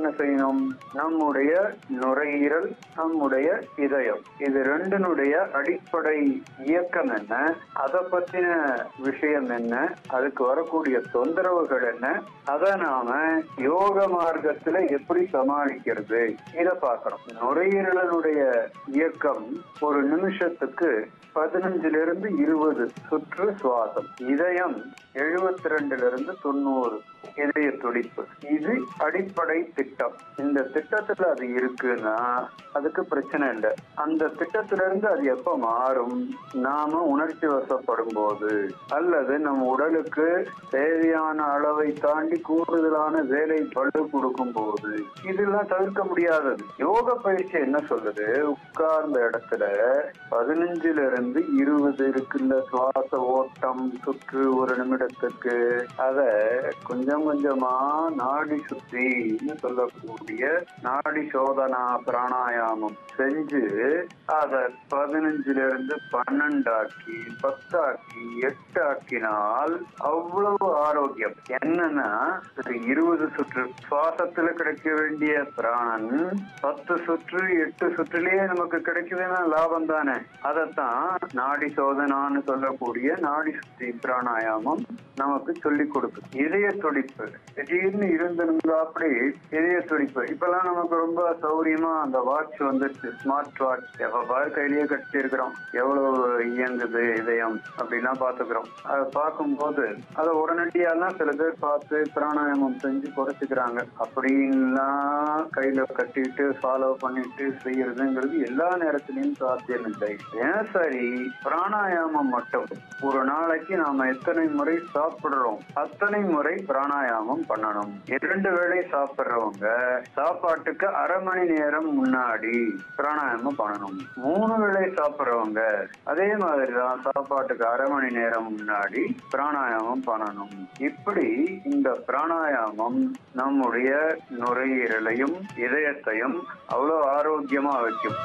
என்ன செய்யணும் நம்முடைய நுரையீரல் நம்முடைய இதயம் இது ரெண்டினுடைய அடிப்படை இயக்கம் என்ன அதை பத்தின விஷயம் என்ன அதுக்கு வரக்கூடிய தொந்தரவுகள் என்ன அதை நாம யோக மார்க்கத்துல எப்படி சமாளிக்கிறது இத பார்க்கணும் நுரையீரலனுடைய இயக்கம் ஒரு நிமிஷத்துக்கு பதினஞ்சுல இருந்து இருபது சுற்று சுவாசம் இதயம் எழுபத்தி ரெண்டுல இருந்து தொண்ணூறு இதய துடிப்பு இது அடிப்படை திட்டம் இந்த திட்டத்துல அது இருக்குன்னா அதுக்கு பிரச்சனை இல்லை அந்த திட்டத்துல இருந்து அது எப்ப மாறும் நாம உணர்ச்சி வசப்படும் போது அல்லது நம்ம உடலுக்கு தேவையான அளவை தாண்டி கூடுதலான வேலை பழு கொடுக்கும் போது இதெல்லாம் தவிர்க்க முடியாதது யோக பயிற்சி என்ன சொல்லுது உட்கார்ந்த இடத்துல பதினஞ்சுல இருந்து இருபது இருக்குல்ல சுவாச ஓட்டம் சுற்று ஒரு நிமிடத்துக்கு அத கொஞ்சம் கொஞ்சமா நாடி சுத்தின்னு சொல்லக்கூடிய நாடி சோதனா பிராணாயாமம் செஞ்சு அத பதினஞ்சுல இருந்து பன்னெண்டாக்கி பத்தாக்கி எட்டு ஆக்கினால் அவ்வளவு ஆரோக்கியம் என்னன்னா ஒரு இருபது சுற்று சுவாசத்துல கிடைக்க வேண்டிய பிராணன் பத்து சுற்று எட்டு சுற்றுலயே நமக்கு கிடைக்குதுன்னா லாபம் தானே அதைத்தான் நாடி சோதனான்னு சொல்லக்கூடிய நாடி சுத்தி பிராணாயாமம் நமக்கு சொல்லி கொடுக்கும் இதய துடிப்பு திடீர்னு இருந்திருந்தா அப்படி இதய துடிப்பு இப்பெல்லாம் நமக்கு ரொம்ப சௌரியமா அந்த வாட்ச் வந்துருச்சு ஸ்மார்ட் வாட்ச் எப்ப பாரு கையிலேயே கட்டி இருக்கிறோம் எவ்வளவு இயங்குது இதயம் அப்படிலாம் பாத்துக்கிறோம் அதை பார்க்கும்போது அதை உடனடியாலாம் சில பேர் பார்த்து பிராணாயாமம் செஞ்சு குறைச்சிக்கிறாங்க அப்படின்லாம் கையில கட்டிட்டு ஃபாலோ பண்ணிட்டு செய்யறதுங்கிறது எல்லா நேரத்திலையும் சாத்தியம் இல்லை ஏன் சரி பிராணாயாமம் மட்டும் ஒரு நாளைக்கு நாம எத்தனை முறை சாப்பிடுறோம் அத்தனை முறை பிராணாயாமம் பண்ணணும் இரண்டு வேளை சாப்பிடுறவங்க சாப்பாட்டுக்கு அரை மணி நேரம் முன்னாடி பிராணாயாமம் பண்ணணும் மூணு வேளை சாப்பிடுறவங்க அதே மாதிரிதான் சாப்பாட்டுக்கு அரை மணி நேரம் முன்னாடி பிராணாயாமம் பண்ணணும் இப்படி இந்த பிராணாயாமம் நம்முடைய நுரையீரலையும் இதயத்தையும் அவ்வளவு ஆரோக்கியமா வைக்கும்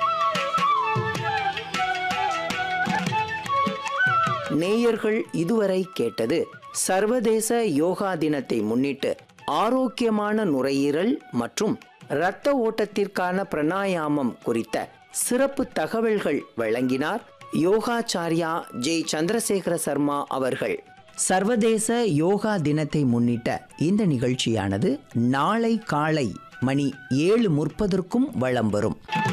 நேயர்கள் இதுவரை கேட்டது சர்வதேச யோகா தினத்தை முன்னிட்டு ஆரோக்கியமான நுரையீரல் மற்றும் இரத்த ஓட்டத்திற்கான பிராணாயாமம் குறித்த சிறப்பு தகவல்கள் வழங்கினார் யோகாச்சாரியா ஜெய் சந்திரசேகர சர்மா அவர்கள் சர்வதேச யோகா தினத்தை முன்னிட்ட இந்த நிகழ்ச்சியானது நாளை காலை மணி ஏழு முற்பதற்கும் வலம் வரும்